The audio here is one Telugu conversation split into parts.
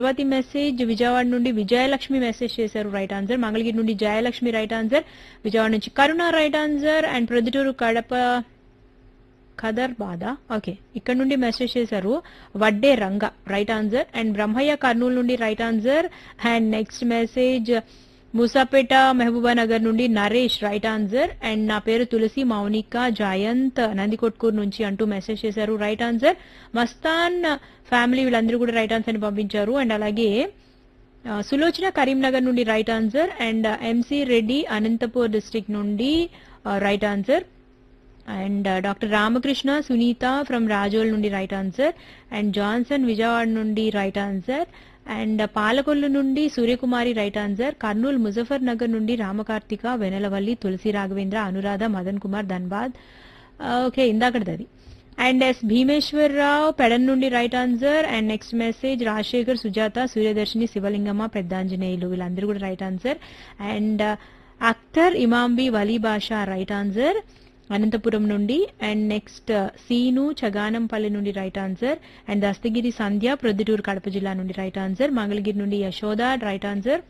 తర్వాతి మెసేజ్ విజయవాడ నుండి విజయలక్ష్మి మెసేజ్ చేశారు రైట్ ఆన్సర్ మంగళగిరి నుండి జయలక్ష్మి రైట్ ఆన్సర్ విజయవాడ నుంచి Karuna right answer and Proddatur Kadapa Khader బాధ ఓకే ఇక్కడ నుండి మెసేజ్ చేశారు Vadde Ranga right answer and Brahmaiah Kurnool నుండి right answer and next message Musapeta Mahabubnagar నుండి నరేష్ రైట్ ఆన్సర్ అండ్ నా పేరు తులసి మౌనిక జయంత్ నందికొట్కూరు నుంచి అంటూ మెసేజ్ చేశారు రైట్ ఆన్సర్ మస్తాన్ ఫ్యామిలీ వీళ్ళందరూ కూడా రైట్ ఆన్సర్ ని పంపించారు అండ్ అలాగే ఆ, సులోచన కరీంనగర్ నుండి right answer and MC Reddy Anantapur district నుండి right answer and doctor Ramakrishna Sunitha from Razole నుండి right answer and Johnson Vijayawada నుండి రైట్ ఆన్సర్ అండ్ పాలకొల్లు నుండి Suryakumari right answer Kurnool Muzaffarnagar నుండి రామకార్తిక వెనలవల్లి తులసి రాఘవేంద్ర అనురాధ మదన్ కుమార్ ధన్బాద్ ఓకే ఇందాకటిది అది అండ్ ఎస్ భీమేశ్వరరావు పెడన్ నుండి right answer and next message Rajasekhar Sujatha Suryadarshini Sivalingamma Peddanjaneyulu వీళ్ళందరూ కూడా right answer and Akhtar Imambi Vali Basha right answer Anantapuram నుండి అండ్ నెక్స్ట్ సీను చగానంపల్లి నుండి right answer and Dastagiri Sandhya Proddatur Kadapa జిల్లా నుండి రైట్ ఆన్సర్ మంగళగిరి నుండి యశోద రైట్ ఆన్సర్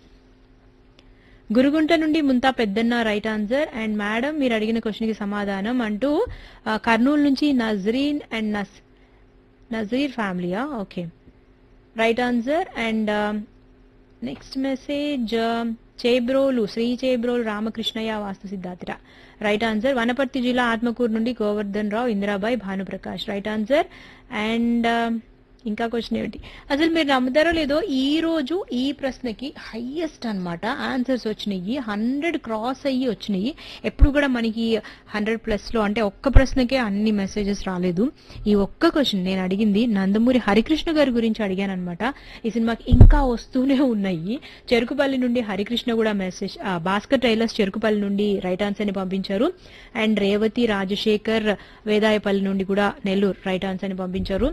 గురుగుంట నుండి ముంతా పెద్దన్న రైట్ ఆన్సర్ అండ్ మేడం మీరు అడిగిన క్వశ్చన్ కి సమాధానం అంటూ ఆ, కర్నూలు నుంచి నజరీన్ అండ్ నస్ నజీర్ ఫ్యామిలీయా okay right answer and next message Chebrolu Shri Chebrolu Ramakrishnaiah వాస్తు సిద్ధార్థిర రైట్ ఆన్సర్ వనపర్తి జిల్లా ఆత్మకూరు నుండి Govardhan Rao Indirabai Bhanuprakash right answer and ఇంకా క్వశ్చన్ ఏమిటి అసలు మీరు నమ్ముతారో లేదో ఈ రోజు ఈ ప్రశ్నకి హైయెస్ట్ అన్నమాట ఆన్సర్స్ వచ్చినాయి హండ్రెడ్ క్రాస్ అయ్యి వచ్చినాయి ఎప్పుడు కూడా మనకి హండ్రెడ్ ప్లస్ లో అంటే ఒక్క ప్రశ్నకే అన్ని మెసేజెస్ రాలేదు ఈ ఒక్క క్వశ్చన్ నేను అడిగింది నందమూరి హరికృష్ణ గారి గురించి అడిగాను అనమాట ఈ సినిమాకి ఇంకా వస్తూనే ఉన్నాయి చెరుకుపల్లి నుండి హరికృష్ణ కూడా మెసేజ్ ఆ, భాస్కర్ టైలర్స్ చెరుకుపల్లి నుండి రైట్ ఆన్సర్ ని పంపించారు అండ్ రేవతి రాజశేఖర్ వేదాయపల్లి నుండి కూడా నెల్లూరు రైట్ ఆన్సర్ ని పంపించారు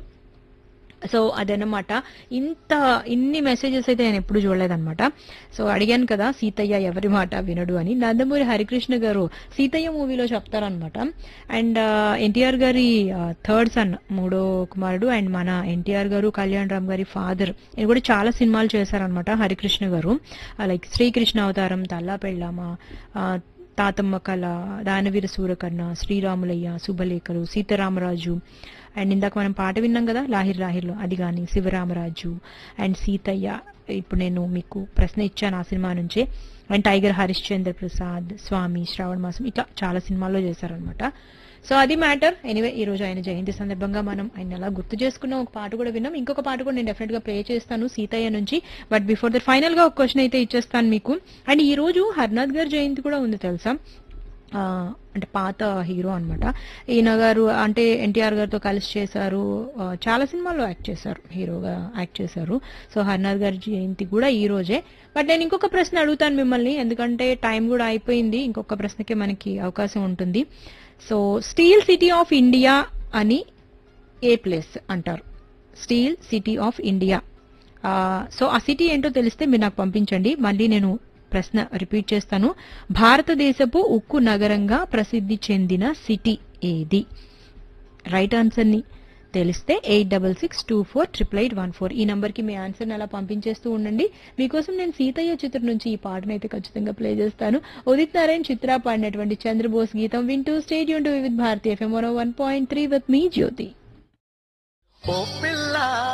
సో అదనమాట ఇంత ఇన్ని మెసేజెస్ అయితే నేను ఎప్పుడు చూడలేదన్నమాట సో అడిగాను కదా సీతయ్య ఎవరి మాట వినడు అని నందమూరి హరికృష్ణ గారు సీతయ్య మూవీలో చెప్తారనమాట అండ్ ఎన్టీఆర్ గారి థర్డ్ సన్ మూడో కుమారుడు అండ్ మన ఎన్టీఆర్ గారు కళ్యాణ్ రామ్ గారి ఫాదర్ ఇది కూడా చాలా సినిమాలు చేశారనమాట హరికృష్ణ గారు లైక్ శ్రీకృష్ణ అవతారం తల్లా పెళ్ళామ ఆ, తాతమ్మ కళ దానవీర సూరకర్ణ శ్రీరాములయ్య శుభలేఖలు సీతారామరాజు అండ్ ఇందాక మనం పాట విన్నాం కదా లాహిర్ లాహిర్లో అది కానీ శివరామరాజు అండ్ సీతయ్య ఇప్పుడు నేను మీకు ప్రశ్న ఇచ్చాను ఆ సినిమా నుంచే అండ్ టైగర్ హరిశ్చంద్ర ప్రసాద్ స్వామి శ్రావణ మాసం ఇట్లా చాలా సినిమాల్లో చేశారనమాట సో అది మ్యాటర్ ఎనీవే ఈ రోజు ఆయన జయంతి సందర్భంగా మనం ఆయన అలా గుర్తు చేసుకున్న ఒక పాట కూడా విన్నాం ఇంకొక పాట కూడా నేను డెఫినెట్ గా ప్లే చేస్తాను సీతయ్య నుంచి బట్ బిఫోర్ దట్ ఫైనల్ గా ఒక క్వశ్చన్ అయితే ఇచ్చేస్తాను మీకు అండ్ ఈ రోజు హర్నాథ్ గారి జయంతి కూడా ఉంది తెలుసా ఆ, అంటే పాత హీరో అన్నమాట ఈయన గారు అంటే ఎన్టీఆర్ గారితో కలిసి చేశారు ఆ, చాలా సినిమాల్లో యాక్ట్ చేశారు హీరోగా యాక్ట్ చేశారు సో హర్నాథ్ గారి జయంతి కూడా ఈ రోజే బట్ నేను ఇంకొక ప్రశ్న అడుగుతాను మిమ్మల్ని ఎందుకంటే టైం కూడా అయిపోయింది ఇంకొక ప్రశ్నకే మనకి అవకాశం ఉంటుంది so steel city of India అని ఏ ప్లేస్ అంటారు స్టీల్ సిటీ ఆఫ్ ఇండియా ఆ, సో ఆ సిటీ ఏంటో తెలిస్తే మీరు నాకు పంపించండి మళ్ళీ నేను ప్రశ్న రిపీట్ చేస్తాను భారతదేశపు ఉక్కు నగరంగా ప్రసిద్ధి చెందిన సిటీ ఏది రైట్ ఆన్సర్ ని తెలిస్తే eight double six two four triple eight one four ఈ నంబర్ కి మీ ఆన్సర్ అలా పంపించేస్తూ ఉండండి మీకోసం నేను సీతయ్య చిత్రం నుంచి ఈ పాటను అయితే ఖచ్చితంగా ప్లే చేస్తాను ఉదిత్ నారాయణ్ చిత్ర పాడినటువంటి చంద్రబోస్ గీతం వింటూ stay tuned to with Bharatiya FM one point three with మీ జ్యోతి ఓ పిల్ల